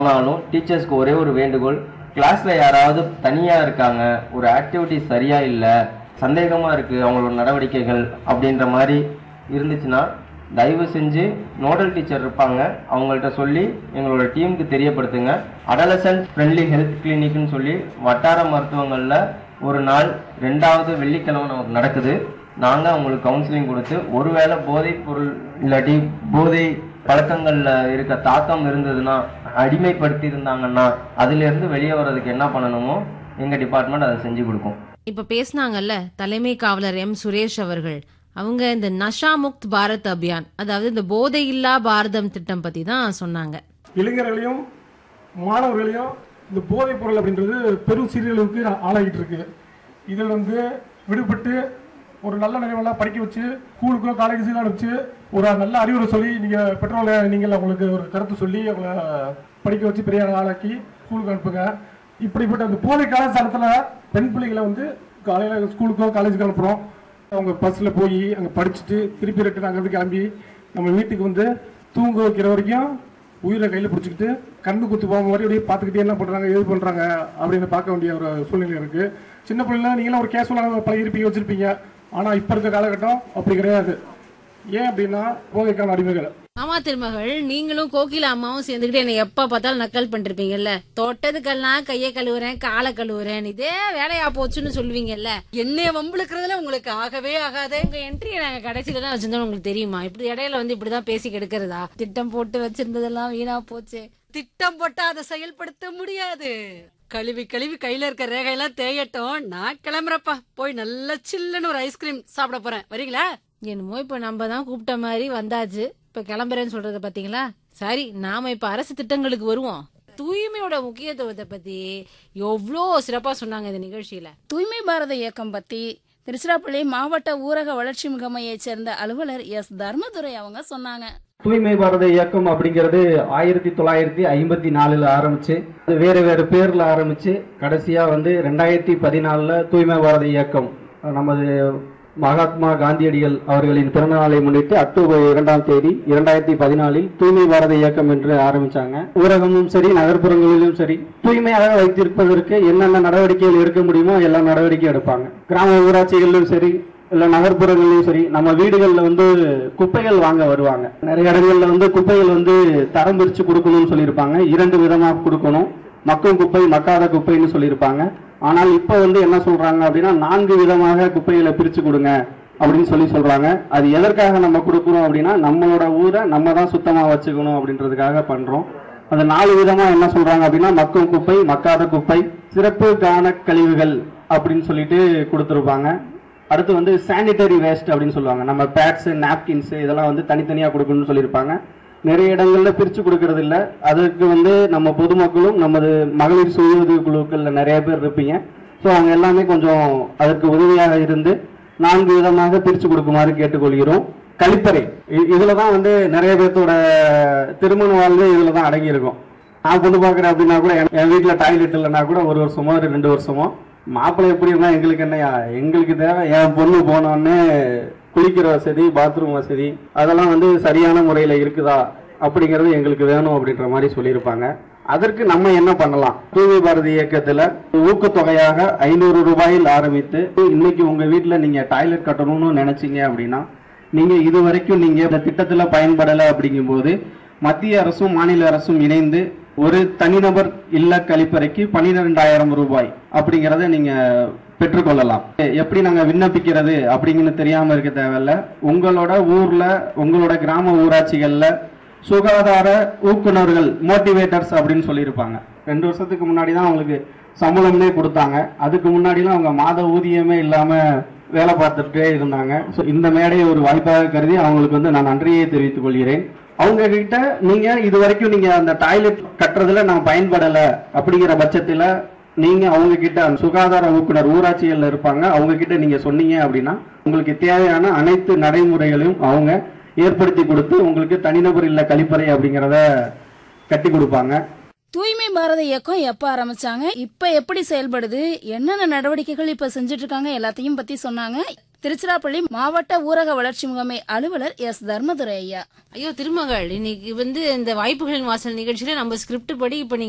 ஆனாலும் டீச்சர்ஸ்க்கு ஒரே ஒரு வேண்டுகோள் கிளாஸ்ல யாராவது தனியா இருக்காங்க ஒரு ஆக்டிவிட்டி சரியா இல்ல சந்தேகமா இருக்கு அவங்களோட நடவடிக்கைகள் அப்படின்ற மாதிரி இருந்துச்சுன்னா தயவு செஞ்சு நோடல் டீச்சர் இருப்பாங்க அவங்கள்ட்ட சொல்லி எங்களோட டீமுக்கு தெரியப்படுத்துங்க அடலசன்ட் ஃப்ரெண்ட்லி ஹெல்த் கிளினிக்னு சொல்லி வட்டார மருத்துவங்களில் ஒரு நாள் ரெண்டாவது வெள்ளிக்கிழமை நமக்கு நடக்குது நாங்கள் அவங்களுக்கு கவுன்சிலிங் கொடுத்து ஒருவேளை போதைப் பொருள் இல்லாட்டி போதை பழக்கங்கள்ல இருக்க தாக்கம் இருந்ததுன்னா அடிமைப்படுத்தி இருந்தாங்கன்னா அதுல இருந்து வெளியே வர்றதுக்கு என்ன பண்ணணுமோ எங்க டிபார்ட்மெண்ட் அதை செஞ்சு கொடுக்கும் இப்ப பேசுனாங்கல்ல தலைமை காவலர் எம் சுரேஷ் அவர்கள் அவங்க இந்த நஷா முக்த் பாரத் அபியான் அதாவது இந்த போதை இல்லா பாரதம் திட்டம் பத்தி தான் சொன்னாங்க இளைஞர்களையும் மாணவர்களையும் இந்த போதைப் பொருள் அப்படின்றது பெரும் சீரழிவுக்கு ஆளாகிட்டு இருக்கு இதில் வந்து விடுபட்டு ஒரு நல்ல நிலைமையெல்லாம் படிக்க வச்சு ஸ்கூலுக்கோ காலேஜுக்கோ அனுப்பிச்சு ஒரு நல்ல அறிவுரை சொல்லி நீங்கள் பெற்றோர்களை நீங்கள் அவங்களுக்கு ஒரு கருத்து சொல்லி அவங்கள படிக்க வச்சு பெரிய ஆளாக்கி ஸ்கூலுக்கு அனுப்புங்க இப்படிப்பட்ட அந்த போதை காலத்தாலத்தில் பெண் பிள்ளைகளை வந்து காலையில் ஸ்கூலுக்கோ காலேஜுக்கு அனுப்புகிறோம் அவங்க பஸ்ஸில் போய் அங்கே படிச்சுட்டு திருப்பி ரிட்டன் அங்கேருந்து கிளம்பி நம்ம வீட்டுக்கு வந்து தூங்க வைக்கிற வரைக்கும் உயிரை கையில் பிடிச்சிக்கிட்டு கண்ணு குத்து போக மாதிரி அப்படியே பார்த்துக்கிட்டே என்ன பண்ணுறாங்க எது பண்ணுறாங்க அப்படின்னு பார்க்க வேண்டிய ஒரு சூழ்நிலை இருக்குது சின்ன பிள்ளைல நீங்களாம் ஒரு கேஷுவலாக பழகிருப்பீங்க வச்சுருப்பீங்க ஆனால் இப்போ இருக்க காலகட்டம் அப்படி கிடையாது ஏன் அப்படின்னா போதைக்கான அடிமைகள் ஆமா திருமகள் நீங்களும் கோகிலா அம்மாவும் சேர்ந்துக்கிட்டு என்ன எப்ப பார்த்தாலும் நக்கல் பண்ணிருப்பீங்கல்ல தொட்டதுக்கெல்லாம் கையை கழுவுறேன் காலை கழுவுறேன் இதே வேலையா போச்சுன்னு சொல்லுவீங்கல்ல என்னைய வம்புழுக்கிறதுல உங்களுக்கு ஆகவே ஆகாதே உங்க என்ட்ரியை நாங்க கடைசியில தான் வச்சிருந்தோம் உங்களுக்கு தெரியுமா இப்படி இடையில வந்து இப்படிதான் பேசி கெடுக்கிறதா திட்டம் போட்டு வச்சிருந்ததெல்லாம் வீணா போச்சு திட்டம் போட்டா அதை செயல்படுத்த முடியாது கழுவி கழுவி கையில இருக்க ரேகையெல்லாம் தேயட்டும் நான் கிளம்புறப்பா போய் நல்ல சில்லுன்னு ஒரு ஐஸ்கிரீம் சாப்பிட போறேன் வரீங்களா என்னமோ இப்ப நம்ம தான் கூப்பிட்ட மாதிரி வந்தாச்சு இப்ப கிளம்புறேன்னு சொல்றத பாத்தீங்களா சரி நாம இப்ப அரசு திட்டங்களுக்கு வருவோம் தூய்மையோட முக்கியத்துவத்தை பத்தி எவ்வளோ சிறப்பா சொன்னாங்க இந்த நிகழ்ச்சியில தூய்மை பாரத இயக்கம் பத்தி திருச்சிராப்பள்ளி மாவட்ட ஊரக வளர்ச்சி முகமையைச் சேர்ந்த அலுவலர் எஸ் தர்மதுரை அவங்க சொன்னாங்க தூய்மை பாரத இயக்கம் அப்படிங்கிறது ஆயிரத்தி தொள்ளாயிரத்தி ஐம்பத்தி நாலுல ஆரம்பிச்சு அது வேறு வேறு பேர்ல ஆரம்பிச்சு கடைசியா வந்து ரெண்டாயிரத்தி பதினாலுல தூய்மை பாரத இயக்கம் நமது மகாத்மா காந்தியடிகள் அவர்களின் பிறந்த நாளை முன்னிட்டு அக்டோபர் இரண்டாம் தேதி இரண்டாயிரத்தி பதினாலில் தூய்மை பாரத இயக்கம் என்று ஆரம்பிச்சாங்க ஊரகமும் சரி நகர்ப்புறங்களிலும் சரி தூய்மையாக வைத்திருப்பதற்கு என்னென்ன நடவடிக்கைகள் எடுக்க முடியுமோ எல்லா நடவடிக்கையும் எடுப்பாங்க கிராம ஊராட்சிகளிலும் சரி இல்ல நகர்ப்புறங்கள்லயும் சரி நம்ம வீடுகள்ல வந்து குப்பைகள் வாங்க வருவாங்க நிறைய இடங்கள்ல வந்து குப்பைகள் வந்து தரம் பிரிச்சு கொடுக்கணும்னு சொல்லியிருப்பாங்க இரண்டு விதமா கொடுக்கணும் மக்கும் குப்பை மக்காத குப்பைன்னு சொல்லியிருப்பாங்க ஆனால் இப்போ வந்து என்ன சொல்றாங்க அப்படின்னா நான்கு விதமாக குப்பைகளை பிரிச்சு கொடுங்க அப்படின்னு சொல்லி சொல்றாங்க அது எதற்காக நம்ம கொடுக்குறோம் அப்படின்னா நம்மளோட ஊரை நம்ம தான் சுத்தமா வச்சுக்கணும் அப்படின்றதுக்காக பண்றோம் அந்த நாலு விதமா என்ன சொல்றாங்க அப்படின்னா மக்கும் குப்பை மக்காத குப்பை சிறப்பு கவன கழிவுகள் அப்படின்னு சொல்லிட்டு கொடுத்துருப்பாங்க அடுத்து வந்து சானிட்டரி வேஸ்ட் அப்படின்னு சொல்லுவாங்க நம்ம பேட்ஸ் நாப்கின்ஸ் இதெல்லாம் வந்து தனித்தனியா கொடுக்கணும்னு சொல்லியிருப்பாங்க நிறைய இடங்கள்ல பிரிச்சு கொடுக்கறது இல்ல அதுக்கு வந்து நம்ம பொதுமக்களும் நமது மகளிர் சுய உதவி குழுக்கள்ல நிறைய பேர் இருப்பீங்க ஸோ அவங்க எல்லாமே கொஞ்சம் அதற்கு உதவியாக இருந்து நான்கு விதமாக பிரிச்சு கொடுக்குமாறு கேட்டுக்கொள்கிறோம் கழிப்பறை இ- இதுலதான் வந்து நிறைய பேர்த்தோட திருமண வாழ்வு இதுல தான் அடங்கி இருக்கும் நான் பொண்ணு பார்க்குறேன் அப்படின்னா கூட என் என் வீட்டில் டாய்லெட் இல்லைன்னா கூட ஒரு வருஷமோ ஒரு ரெண்டு வருஷமோ மாப்பிள்ளை எப்படி இருந்தா எங்களுக்கு என்னையா எங்களுக்கு தேவை என் பொண்ணு போனோடனே குளிக்கிற வசதி பாத்ரூம் வசதி அதெல்லாம் வந்து சரியான முறையில் இருக்குதா அப்படிங்கிறது எங்களுக்கு வேணும் அப்படின்ற மாதிரி சொல்லியிருப்பாங்க அதற்கு நம்ம என்ன பண்ணலாம் தூய்மை பாரதி இயக்கத்துல ஊக்கத்தொகையாக ஐநூறு ரூபாயில் ஆரம்பித்து இன்னைக்கு உங்க வீட்டுல நீங்க டாய்லெட் கட்டணும்னு நினைச்சீங்க அப்படின்னா நீங்க இது வரைக்கும் நீங்க இந்த திட்டத்துல பயன்படல அப்படிங்கும்போது மத்திய அரசும் மாநில அரசும் இணைந்து ஒரு தனிநபர் இல்ல கழிப்பறைக்கு பன்னிரெண்டாயிரம் ரூபாய் அப்படிங்கறத நீங்க பெற்றுக்கொள்ளலாம் எ- எப்படி நாங்க விண்ணப்பிக்கிறது அப்படிங்கன்னு தெரியாம இருக்க தேவையில்ல உங்களோட ஊர்ல உங்களோட கிராம ஊராட்சிகள்ல சுகாதார ஊக்குனர்கள் மோட்டிவேட்டர்ஸ் அப்படின்னு சொல்லியிருப்பாங்க ரெண்டு வருஷத்துக்கு முன்னாடி தான் அவங்களுக்கு சம்பளம்னே கொடுத்தாங்க அதுக்கு முன்னாடிலாம் அவங்க மாத ஊதியமே இல்லாம வேலை பார்த்துட்டே இருந்தாங்க ஸோ இந்த மேடையை ஒரு வாய்ப்பாக கருதி அவங்களுக்கு வந்து நான் நன்றியை தெரிவித்துக் கொள்கிறேன் அவங்க கிட்ட நீங்க இது வரைக்கும் நீங்க அந்த டாய்லெட் கட்டுறதுல நான் பயன்படல அப்படிங்கிற பட்சத்துல நீங்க அவங்க கிட்ட அந்த சுகாதார ஊக்குனர் ஊராட்சிகள்ல இருப்பாங்க அவங்க கிட்ட நீங்க சொன்னீங்க அப்படின்னா உங்களுக்கு தேவையான அனைத்து நடைமுறைகளையும் அவங்க ஏற்படுத்தி கொடுத்து உங்களுக்கு தனிநபர் இல்ல கழிப்பறை அப்படிங்கிறத கட்டி கொடுப்பாங்க தூய்மை பாரத இயக்கம் எப்ப ஆரம்பிச்சாங்க இப்ப எப்படி செயல்படுது என்னென்ன நடவடிக்கைகள் இப்ப செஞ்சுட்டு இருக்காங்க எல்லாத்தையும் பத்தி சொன்னாங்க திருச்சிராப்பள்ளி மாவட்ட ஊரக வளர்ச்சி முகமை அலுவலர் எஸ் தர்மதுரை ஐயா ஐயோ திருமகள் இன்னைக்கு வந்து இந்த வாய்ப்புகளின் வாசல் நிகழ்ச்சியில நம்ம ஸ்கிரிப்ட் படி இப்ப நீங்க